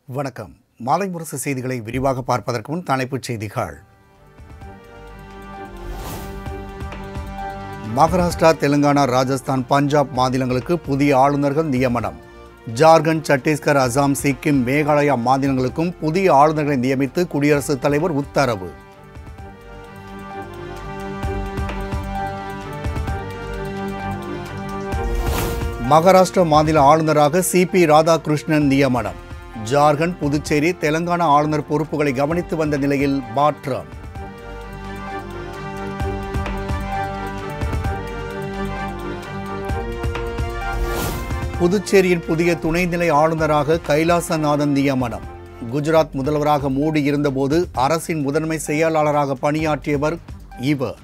வணக்கம் மாலை முரசு செய்திகளை விரிவாக பார்ப்பதற்கு முன் தலைப்புச் செய்திகள் மகாராஷ்டிரா தெலுங்கானா ராஜஸ்தான் பஞ்சாப் மாநிலங்களுக்கு புதிய ஆளுநர்கள் நியமனம் ஜார்க்கண்ட் சத்தீஸ்கர் அசாம் சிக்கிம் மேகாலயா மாநிலங்களுக்கும் புதிய ஆளுநர்களை நியமித்து குடியரசுத் தலைவர் உத்தரவு மகாராஷ்டிரா மாநில ஆளுநராக சிபி ராதாகிருஷ்ணன் நியமனம் ஜார்க்கண்ட் புதுச்சேரி தெலங்கானா ஆளுநர் பொறுப்புகளை கவனித்து வந்த நிலையில் மாற்றம் புதுச்சேரியின் புதிய துணைநிலை ஆளுநராக கைலாசநாதன் நியமனம் குஜராத் முதல்வராக மோடி இருந்தபோது அரசின் முதன்மை செயலாளராக பணியாற்றியவர் இவர்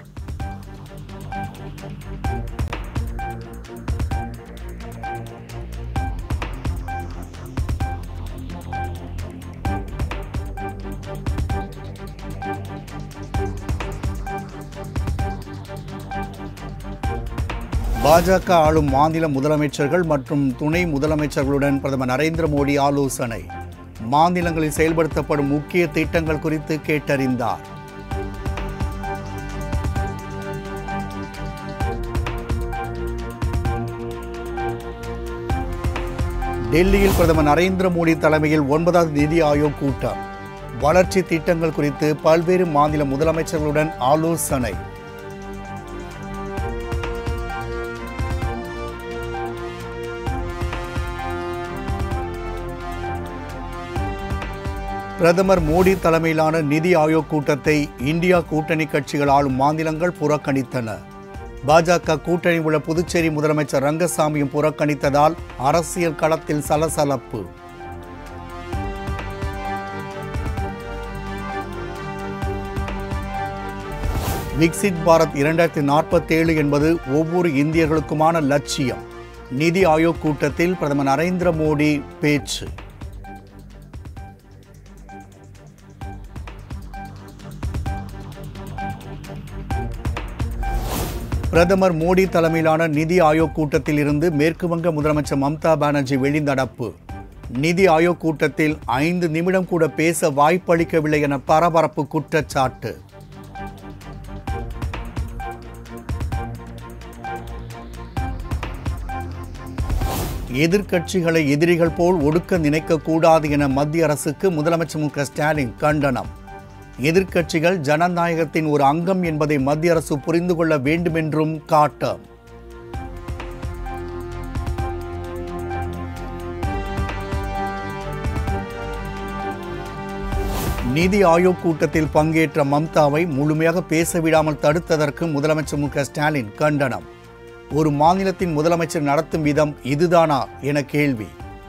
பாஜக ஆளும் மாநில முதலமைச்சர்கள் மற்றும் துணை முதலமைச்சர்களுடன் பிரதமர் நரேந்திர மோடி ஆலோசனை மாநிலங்களில் செயல்படுத்தப்படும் முக்கிய திட்டங்கள் குறித்து கேட்டறிந்தார் டெல்லியில் பிரதமர் நரேந்திர மோடி தலைமையில் ஒன்பதாவது நிதி ஆயோக் கூட்டம் வளர்ச்சி திட்டங்கள் குறித்து பல்வேறு மாநில முதலமைச்சர்களுடன் ஆலோசனை பிரதமர் மோடி தலைமையிலான நிதி ஆயோக் கூட்டத்தை இந்தியா கூட்டணி கட்சிகள் ஆளும் மாநிலங்கள் புறக்கணித்தன பாஜக கூட்டணி உள்ள புதுச்சேரி முதலமைச்சர் ரங்கசாமியும் புறக்கணித்ததால் அரசியல் களத்தில் சலசலப்பு விக்சிட் பாரத் இரண்டாயிரத்தி நாற்பத்தேழு என்பது ஒவ்வொரு இந்தியர்களுக்குமான லட்சியம் நிதி ஆயோக் கூட்டத்தில் பிரதமர் நரேந்திர மோடி பேச்சு பிரதமர் மோடி தலைமையிலான நிதி ஆயோக் கூட்டத்தில் இருந்து மேற்கு வங்க முதலமைச்சர் மம்தா பானர்ஜி வெளிநடப்பு நிதி ஆயோக் கூட்டத்தில் ஐந்து நிமிடம் கூட பேச வாய்ப்பளிக்கவில்லை என பரபரப்பு குற்றச்சாட்டு எதிர்க்கட்சிகளை எதிரிகள் போல் ஒடுக்க நினைக்கக்கூடாது என மத்திய அரசுக்கு முதலமைச்சர் மு க ஸ்டாலின் கண்டனம் எதிர்க்கட்சிகள் ஜனநாயகத்தின் ஒரு அங்கம் என்பதை மத்திய அரசு புரிந்து கொள்ள வேண்டுமென்றும் காட்டம் நிதி ஆயோக் கூட்டத்தில் பங்கேற்ற மம்தாவை முழுமையாக பேச விடாமல் தடுத்ததற்கு முதலமைச்சர் மு க ஸ்டாலின் கண்டனம் ஒரு மாநிலத்தின் முதலமைச்சர் நடத்தும் விதம் இதுதானா என கேள்வி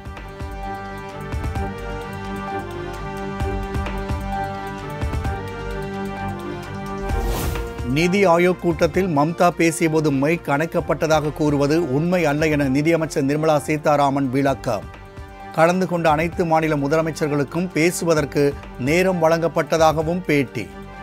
நிதி ஆயோக் கூட்டத்தில் மம்தா பேசியபோது மைக் அணைக்கப்பட்டதாக கூறுவது உண்மை அல்ல என நிதியமைச்சர் நிர்மலா சீதாராமன் விளக்கம் கலந்து கொண்ட அனைத்து மாநில முதலமைச்சர்களுக்கும் பேசுவதற்கு நேரம் வழங்கப்பட்டதாகவும் பேட்டி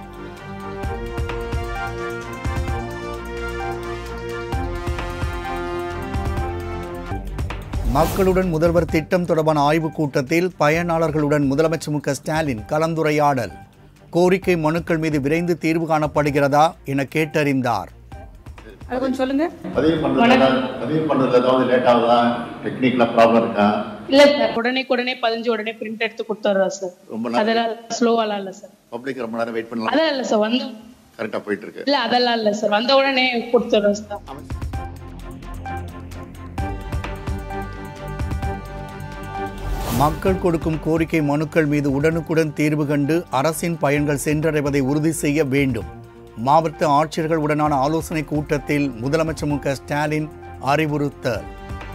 மக்களுடன் முதல்வர் திட்டம் தொடர்பான ஆய்வுக் கூட்டத்தில் பயனாளர்களுடன் முதலமைச்சர் மு க ஸ்டாலின் கலந்துரையாடல் கோரிக்கை மனுக்கள் மீது விரைந்து தீர்வு காணப்படுகிறதா என கேட்டறிந்தார் அது கொஞ்சம் சொல்லுங்க பதிவு பண்றதுல பதிவு பண்றதுல ஏதாவது லேட் ஆகுதா டெக்னிக்கலா ப்ராப்ளம் இருக்கா இல்ல சார் உடனே உடனே பதிஞ்சு உடனே பிரிண்ட் எடுத்து கொடுத்துட்றோம் சார் ரொம்ப நேரம் அதெல்லாம் ஸ்லோவாலாம் இல்ல சார் பப்ளிக் ரொம்ப நேரம் வெயிட் பண்ணலாம் அதெல்லாம் இல்ல சார் வந்து கரெக்டா போயிட்டு இருக்கு இல்ல அதெல்லாம் இல்ல சார் வந்த உடனே கொடுத்துட்றோம் சார் மக்கள் கொடுக்கும் கோரிக்கை மனுக்கள் மீது உடனுக்குடன் தீர்வு கண்டு அரசின் பயன்கள் சென்றடைவதை உறுதி செய்ய வேண்டும் மாவட்ட ஆட்சியர்களுடனான ஆலோசனை கூட்டத்தில் முதலமைச்சர் மு க ஸ்டாலின் அறிவுறுத்தல்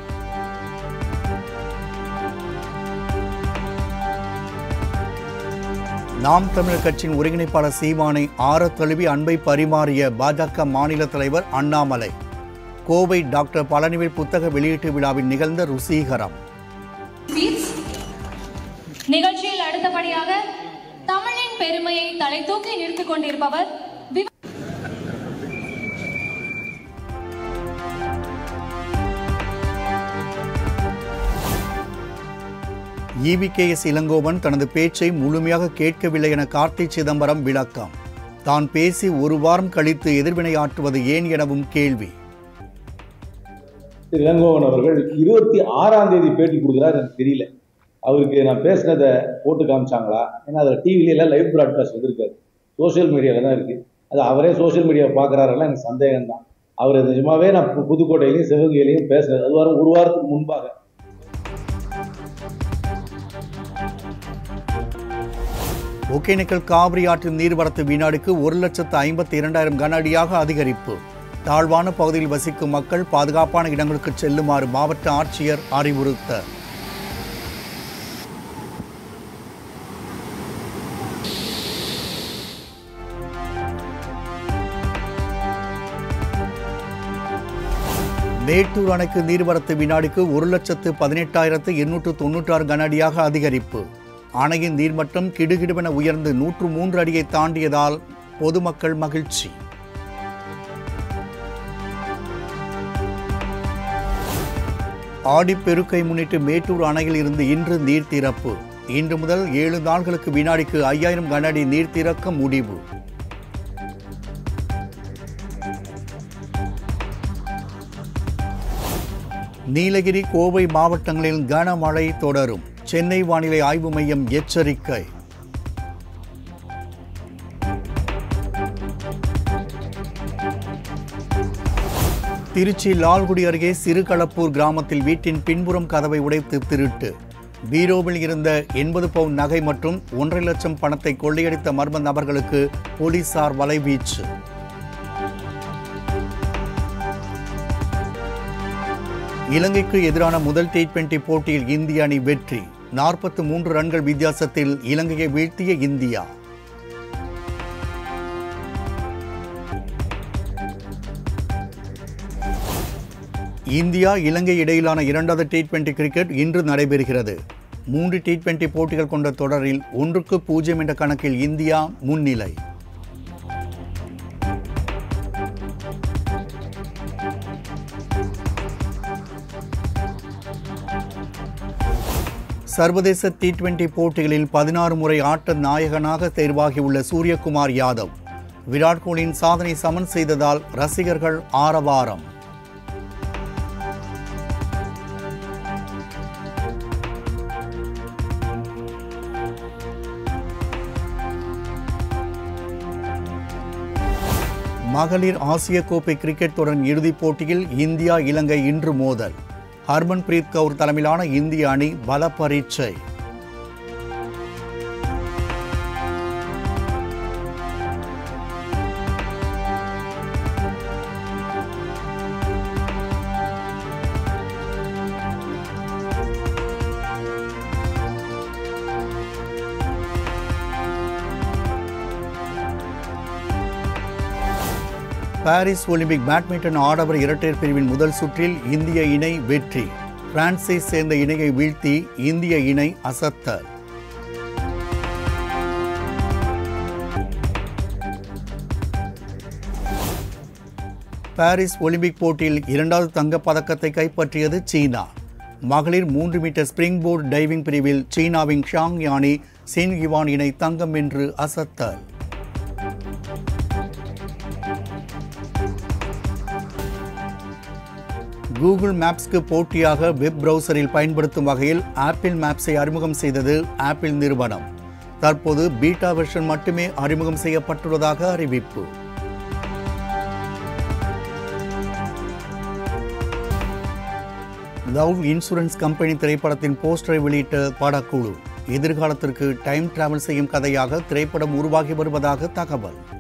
நாம் தமிழர் கட்சியின் ஒருங்கிணைப்பாளர் சீமானை ஆற தழுவி அன்பை பரிமாறிய பாஜக மாநில தலைவர் அண்ணாமலை கோவை டாக்டர் பழனிவேல் புத்தக வெளியீட்டு விழாவில் நிகழ்ந்த ருசீகரம் ஸ்பீச் நிகழ்ச்சியில் அடுத்தபடியாக தமிழின் பெருமையை தலை தூக்கி நிறுத்திக் கொண்டிருப்பவர் விவ- இவிகேஎஸ் இளங்கோவன் தனது பேச்சை முழுமையாக கேட்கவில்லை என கார்த்தி சிதம்பரம் விளக்கம் தான் பேசி ஒரு வாரம் கழித்து எதிர்வினையாற்றுவது ஏன் எனவும் கேள்வி திரு இளங்கோவன் அவர்கள் இருபத்தி ஆறாம் தேதி பேட்டி கொடுக்குறாரு எனக்கு தெரியல அவருக்கு நான் பேசினதை போட்டு காமிச்சாங்களா ஏன்னா அதில் டிவில எல்லாம் லைவ் ப்ராட்காஸ்ட் வந்திருக்காரு சோஷியல் மீடியாவில் தான் இருக்குது அது அவரே சோஷியல் மீடியாவை பார்க்குறாரெல்லாம் எனக்கு சந்தேகம் தான் அவர் நிஜமாவே நான் பு- புதுக்கோட்டையிலையும் சிவகங்கையிலையும் பேசினது அது வாரம் ஒரு வாரத்துக்கு முன்பாக ஒகேனக்கல் காவிரி ஆற்றின் நீர்வரத்து வினாடிக்கு ஒரு லட்சத்து ஐம்பத்தி இரண்டாயிரம் கன அடியாக அதிகரிப்பு தாழ்வான பகுதியில் வசிக்கும் மக்கள் பாதுகாப்பான இடங்களுக்கு செல்லுமாறு மாவட்ட ஆட்சியர் அறிவுறுத்தல் மேட்டூர் அணைக்கு நீர்வரத்து வினாடிக்கு ஒரு லட்சத்து பதினெட்டாயிரத்து எண்ணூற்று தொன்னூற்றாறு கன அடியாக அதிகரிப்பு அணையின் நீர்மட்டம் கிடுகிடுவென உயர்ந்து நூற்று மூன்று அடியை தாண்டியதால் பொதுமக்கள் மகிழ்ச்சி ஆடிப்பெருக்கை முன்னிட்டு மேட்டூர் அணையில் இருந்து இன்று நீர் திறப்பு இன்று முதல் ஏழு நாட்களுக்கு வினாடிக்கு ஐயாயிரம் கன அடி நீர் திறக்க முடிவு நீலகிரி கோவை மாவட்டங்களில் கனமழை தொடரும் சென்னை வானிலை ஆய்வு மையம் எச்சரிக்கை திருச்சி லால்குடி அருகே சிறுகளப்பூர் கிராமத்தில் வீட்டின் பின்புறம் கதவை உடைத்து திருட்டு பீரோவில் இருந்த எண்பது பவுன் நகை மற்றும் ஒன்றரை லட்சம் பணத்தை கொள்ளையடித்த மர்ம நபர்களுக்கு போலீசார் வலைவீச்சு இலங்கைக்கு எதிரான முதல் டி டுவெண்டி போட்டியில் இந்திய அணி வெற்றி நாற்பத்து மூன்று ரன்கள் வித்தியாசத்தில் இலங்கையை வீழ்த்திய இந்தியா இந்தியா இலங்கை இடையிலான இரண்டாவது டி டுவெண்டி கிரிக்கெட் இன்று நடைபெறுகிறது மூன்று டி டுவெண்டி போட்டிகள் கொண்ட தொடரில் ஒன்றுக்கு பூஜ்ஜியம் என்ற கணக்கில் இந்தியா முன்னிலை சர்வதேச டி டுவெண்டி போட்டிகளில் பதினாறு முறை ஆட்ட நாயகனாக தேர்வாகியுள்ள சூரியகுமார் யாதவ் விராட் கோலியின் சாதனை சமன் செய்ததால் ரசிகர்கள் ஆரவாரம் மகளிர் ஆசிய கோப்பை கிரிக்கெட் தொடரின் இறுதிப் போட்டியில் இந்தியா இலங்கை இன்று மோதல் ஹர்மன் பிரீத் கவுர் தலைமையிலான இந்திய அணி பல பரீட்சை பாரிஸ் ஒலிம்பிக் பேட்மிண்டன் ஆடவர் இரட்டையர் பிரிவின் முதல் சுற்றில் இந்திய இணை வெற்றி பிரான்ஸை சேர்ந்த இணையை வீழ்த்தி இந்திய இணை அசத்தல் பாரிஸ் ஒலிம்பிக் போட்டியில் இரண்டாவது தங்கப் பதக்கத்தை கைப்பற்றியது சீனா மகளிர் மூன்று மீட்டர் ஸ்பிரிங் போர்டு டைவிங் பிரிவில் சீனாவின் ஷாங் யானி சென் யுவான் இணை தங்கம் வென்று அசத்தல் கூகுள் மேப்ஸ்க்கு போட்டியாக வெப் பிரவுசரில் பயன்படுத்தும் வகையில் ஆப்பிள் மேப்ஸை அறிமுகம் செய்தது ஆப்பிள் நிறுவனம் தற்போது பீட்டா வெர்ஷன் மட்டுமே அறிமுகம் செய்யப்பட்டுள்ளதாக அறிவிப்பு லவ் இன்சூரன்ஸ் கம்பெனி திரைப்படத்தின் போஸ்டரை வெளியிட்ட படக்குழு எதிர்காலத்திற்கு டைம் டிராவல் செய்யும் கதையாக திரைப்படம் உருவாகி வருவதாக தகவல்